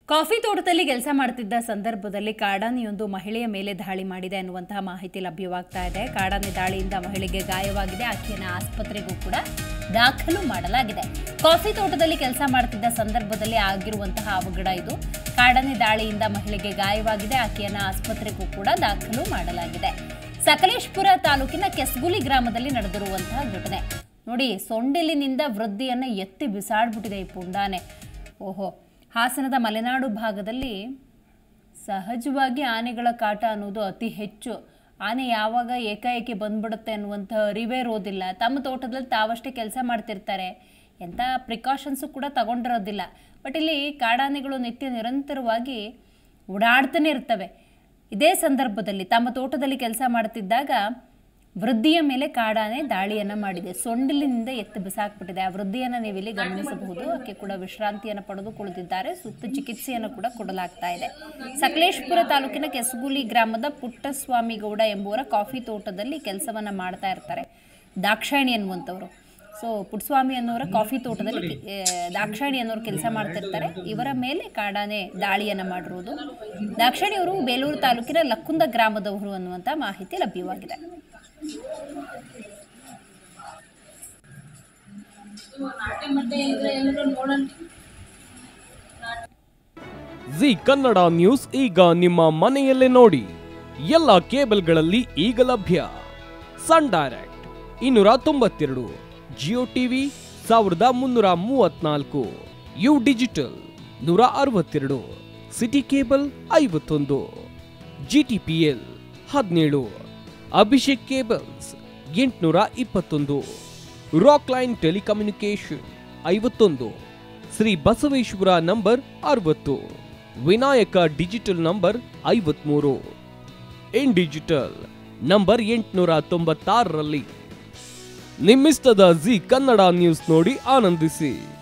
coffee ತೋಟದಲ್ಲಿ ಕೆಲಸ ಮಾಡ್ತಿದ್ದ ಸಂದರ್ಭದಲ್ಲಿ ಕಾಡಾನೆಯೊಂದು ಮಹಿಳೆಯ ಮೇಲೆ ದಾಳಿ ಮಾಡಿದೆ ಅನ್ನುವಂತಹ ಮಾಹಿತಿ ಲಭ್ಯವಾಗ್ತಾ ಇದೆ ಕಾಡಾನೆ ದಾಳಿಯಿಂದ ಮಹಿಳೆಗೆ ಗಾಯವಾಗಿದೆ ಆಕೆಯನ್ನು ಆಸ್ಪತ್ರೆಗೂ ಕೂಡ ದಾಖಲು ಮಾಡಲಾಗಿದೆ ಕಾಫಿ ತೋಟದಲ್ಲಿ ಕೆಲಸ ಮಾಡ್ತಿದ್ದ ಸಂದರ್ಭದಲ್ಲಿ ಆಗಿರುವಂತಹ ಅವಘಡ ಇದು ಕಾಡಾನೆ ದಾಳಿಯಿಂದ ಮಹಿಳೆಗೆ ಗಾಯವಾಗಿದೆ ಆಕೆಯನ್ನು ಆಸ್ಪತ್ರೆಗೂ ಕೂಡ ದಾಖಲು ಮಾಡಲಾಗಿದೆ ಸಕಲೇಶ್ಪುರ ತಾಲೂಕಿನ ಕೆಸ್ಗುಲಿ ಗ್ರಾಮದಲ್ಲಿ ನಡೆದಿರುವಂತಹ ಘಟನೆ ನೋಡಿ ಸೊಂಡಿಲಿನಿಂದ ವೃದ್ಧಿಯನ್ನು ಎತ್ತಿ ಬಿಸಾಡ್ಬಿಟ್ಟಿದೆ ಈ ಪುಂಡಾನೆ ಓಹೋ ಹಾಸನದ ಮಲೆನಾಡು ಭಾಗದಲ್ಲಿ ಸಹಜವಾಗಿ ಆನೆಗಳ ಕಾಟ ಅನ್ನೋದು ಅತಿ ಹೆಚ್ಚು ಆನೆ ಯಾವಾಗ ಏಕಾಏಕಿ ಬಂದ್ಬಿಡುತ್ತೆ ಅನ್ನುವಂಥ ಅರಿವೇ ಇರೋದಿಲ್ಲ ತಮ್ಮ ತೋಟದಲ್ಲಿ ತಾವಷ್ಟೇ ಕೆಲಸ ಮಾಡ್ತಿರ್ತಾರೆ ಎಂಥ ಪ್ರಿಕಾಷನ್ಸು ಕೂಡ ತಗೊಂಡಿರೋದಿಲ್ಲ ಬಟ್ ಇಲ್ಲಿ ಕಾಡಾನೆಗಳು ನಿತ್ಯ ನಿರಂತರವಾಗಿ ಓಡಾಡ್ತಾನೆ ಇರ್ತವೆ ಇದೇ ಸಂದರ್ಭದಲ್ಲಿ ತಮ್ಮ ತೋಟದಲ್ಲಿ ಕೆಲಸ ಮಾಡ್ತಿದ್ದಾಗ ವೃದ್ಧಿಯ ಮೇಲೆ ಕಾಡಾನೆ ದಾಳಿಯನ್ನ ಮಾಡಿದೆ ಸೊಂಡಿಲಿನಿಂದ ಎತ್ತು ಬಿಸಾಕ್ಬಿಟ್ಟಿದೆ ಆ ವೃದ್ಧಿಯನ್ನ ನೀವು ಇಲ್ಲಿ ಗಮನಿಸಬಹುದು ಆಕೆ ಕೂಡ ವಿಶ್ರಾಂತಿಯನ್ನು ಪಡೆದು ಕುಳಿತಿದ್ದಾರೆ ಸೂಕ್ತ ಚಿಕಿತ್ಸೆಯನ್ನು ಕೂಡ ಕೊಡಲಾಗ್ತಾ ಇದೆ ಸಕಲೇಶ್ಪುರ ತಾಲೂಕಿನ ಕೆಸಗುಲಿ ಗ್ರಾಮದ ಪುಟ್ಟಸ್ವಾಮಿ ಗೌಡ ಎಂಬುವರ ಕಾಫಿ ತೋಟದಲ್ಲಿ ಕೆಲಸವನ್ನ ಮಾಡ್ತಾ ಇರ್ತಾರೆ ದಾಕ್ಷಾಯಣಿ ಅನ್ನುವಂಥವ್ರು ಸೊ ಪುಟ್ಟಸ್ವಾಮಿ ಅನ್ನೋರ ಕಾಫಿ ತೋಟದಲ್ಲಿ ಆ, ದಾಕ್ಷಾಯಣಿ ಅನ್ನೋರು ಕೆಲಸ ಮಾಡ್ತಿರ್ತಾರೆ ಇವರ ಮೇಲೆ ಕಾಡಾನೆ ದಾಳಿಯನ್ನ ಮಾಡಿರುವುದು ದಾಕ್ಷಾಯಣಿ ಅವರು ಬೇಲೂರು ತಾಲೂಕಿನ ಲಕ್ಕುಂದ ಗ್ರಾಮದವರು ಅನ್ನುವಂಥ ಮಾಹಿತಿ ಲಭ್ಯವಾಗಿದೆ ಜಿ ಕನ್ನಡ ನ್ಯೂಸ್ ಈಗ ನಿಮ್ಮ ಮನೆಯಲ್ಲೇ ನೋಡಿ ಎಲ್ಲ ಕೇಬಲ್ಗಳಲ್ಲಿ ಈಗ ಲಭ್ಯ ಸನ್ ಡೈರೆಕ್ಟ್ ಇನ್ನೂರ ತೊಂಬತ್ತೆರಡು ಜಿಯೋ ಟಿವಿ ಸಾವಿರದ ಮುನ್ನೂರ ಮೂವತ್ನಾಲ್ಕು ಯು ಡಿಜಿಟಲ್ ನೂರ ಅರವತ್ತೆರಡು ಸಿಟಿ ಕೇಬಲ್ ಐವತ್ತೊಂದು ಜಿ ಟಿ ಪಿ ಎಲ್ ಹದಿನೇಳು ಅಭಿಷೇಕ್ ಕೇಬಲ್ಸ್ ಎಂಟುನೂರ ಇಪ್ಪತ್ತೊಂದು ರಾಕ್ ಲೈನ್ ಟೆಲಿಕಮ್ಯುನಿಕೇಶನ್ ಐವತ್ತೊಂದು ಶ್ರೀ ಬಸವೇಶ್ವರ ನಂಬರ್ ಅರವತ್ತು ವಿನಾಯಕ ಡಿಜಿಟಲ್ ನಂಬರ್ ಐವತ್ಮೂರು ಇನ್ ಡಿಜಿಟಲ್ ನಂಬರ್ ಎಂಟುನೂರ ತೊಂಬತ್ತಾರರಲ್ಲಿ ನಿಮ್ಮಿಸ್ತದ ಜಿ ಕನ್ನಡ ನ್ಯೂಸ್ ನೋಡಿ ಆನಂದಿಸಿ